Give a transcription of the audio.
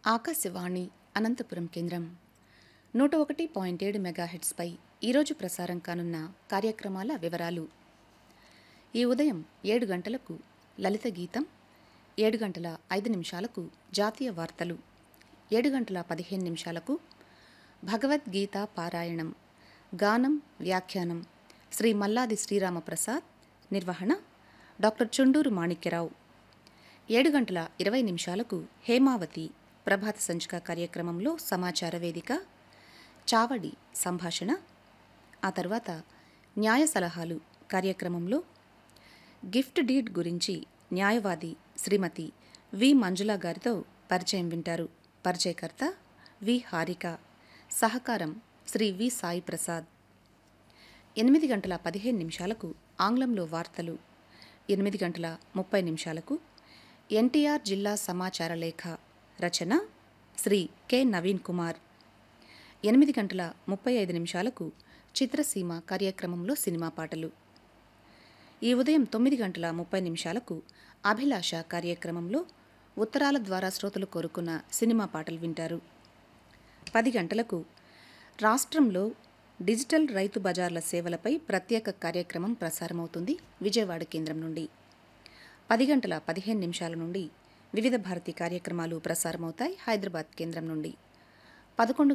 ఆకాశవాణి అనంతపురం కేంద్రం నూట ఒకటి పాయింట్ ఏడు మెగాహెట్స్పై ఈరోజు ప్రసారం కానున్న కార్యక్రమాల వివరాలు ఈ ఉదయం ఏడు గంటలకు లలిత గీతం ఏడు గంటల ఐదు నిమిషాలకు జాతీయ వార్తలు ఏడు గంటల పదిహేను నిమిషాలకు భగవద్గీత పారాయణం గానం వ్యాఖ్యానం శ్రీ మల్లాది శ్రీరామప్రసాద్ నిర్వహణ డాక్టర్ చుండూరు మాణిక్యరావు ఏడు గంటల ఇరవై నిమిషాలకు హేమావతి ప్రభాత సంచిక కార్యక్రమంలో సమాచార వేదిక చావడి సంభాషణ ఆ తర్వాత న్యాయ సలహాలు కార్యక్రమంలో గిఫ్ట్ డీడ్ గురించి న్యాయవాది శ్రీమతి వి మంజుల గారితో పరిచయం వింటారు పరిచయకర్త వి హారిక సహకారం శ్రీ వి సాయి ప్రసాద్ ఎనిమిది గంటల పదిహేను నిమిషాలకు ఆంగ్లంలో వార్తలు ఎనిమిది గంటల ముప్పై నిమిషాలకు ఎన్టీఆర్ జిల్లా సమాచార లేఖ రచన శ్రీ కె నవీన్ కుమార్ ఎనిమిది గంటల ముప్పై ఐదు నిమిషాలకు చిత్రసీమ కార్యక్రమంలో సినిమా పాటలు ఈ ఉదయం తొమ్మిది గంటల ముప్పై నిమిషాలకు అభిలాష కార్యక్రమంలో ఉత్తరాల ద్వారా శ్రోతలు కోరుకున్న సినిమా పాటలు వింటారు పది గంటలకు రాష్ట్రంలో డిజిటల్ రైతు బజార్ల సేవలపై ప్రత్యేక కార్యక్రమం ప్రసారమవుతుంది విజయవాడ కేంద్రం నుండి పది గంటల పదిహేను నిమిషాల నుండి వివిధ భారతి కార్యక్రమాలు ప్రసారమవుతాయి హైదరాబాద్ కేంద్రం నుండి పదకొండు